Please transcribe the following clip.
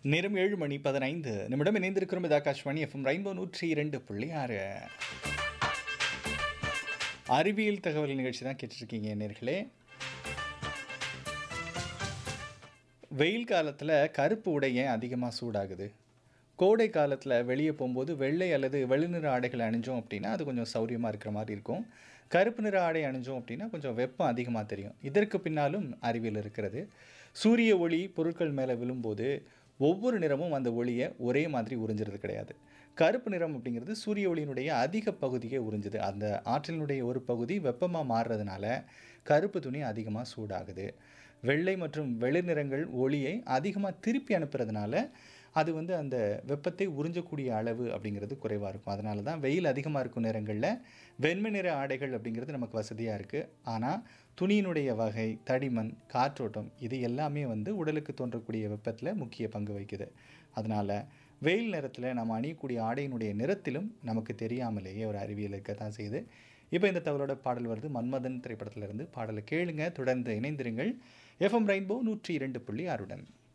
நேரம் ஏழு மணி பதினைந்து நிமிடம் இணைந்திருக்கிறோம் இது ஆகாஷ்வாணி எஃப்எம் ரெயின்போ நூற்றி இரண்டு புள்ளி ஆறு அறிவியல் தகவல் நிகழ்ச்சி தான் கேட்டுருக்கீங்க நேர்களே வெயில் காலத்தில் கருப்பு உடை ஏன் அதிகமாக சூடாகுது கோடை காலத்தில் வெளியே போகும்போது வெள்ளை அல்லது வெளிநிற ஆடைகளை அணிஞ்சோம் அப்படின்னா அது கொஞ்சம் சௌரியமாக இருக்கிற மாதிரி இருக்கும் கருப்பு நிற ஆடை அணிஞ்சோம் அப்படின்னா கொஞ்சம் வெப்பம் அதிகமாக தெரியும் இதற்கு பின்னாலும் அறிவியல் இருக்கிறது சூரிய ஒளி பொருட்கள் மேலே விழும்போது ஒவ்வொரு நிறமும் அந்த ஒளியை ஒரே மாதிரி உறிஞ்சிறது கிடையாது கருப்பு நிறம் அப்படிங்கிறது சூரிய ஒளியினுடைய அதிக பகுதியை உறிஞ்சுது அந்த ஆற்றலினுடைய ஒரு பகுதி வெப்பமாக மாறுறதுனால கருப்பு துணி அதிகமாக சூடாகுது வெள்ளை மற்றும் வெளிநிறங்கள் ஒளியை அதிகமாக திருப்பி அனுப்புறதுனால அது வந்து அந்த வெப்பத்தை உறிஞ்சக்கூடிய அளவு அப்படிங்கிறது குறைவாக இருக்கும் அதனால தான் வெயில் அதிகமாக இருக்கும் நேரங்களில் வெண்மை நிற ஆடைகள் அப்படிங்கிறது நமக்கு வசதியாக இருக்குது ஆனால் துணியினுடைய வகை தடிமன் காற்றோட்டம் இது எல்லாமே வந்து உடலுக்கு தோன்றக்கூடிய வெப்பத்தில் முக்கிய பங்கு வகிக்குது அதனால் வெயில் நேரத்தில் நம்ம அணியக்கூடிய ஆடையினுடைய நிறத்திலும் நமக்கு தெரியாமலேயே ஒரு அறிவியல் இருக்க தான் செய்யுது இப்போ இந்த தகவலோட பாடல் வருது மன்மதன் திரைப்படத்திலிருந்து பாடலை கேளுங்க தொடர்ந்து இணைந்திருங்கள் எஃப்எம் ரெயின்போ நூற்றி இரண்டு புள்ளி ஆறுடன்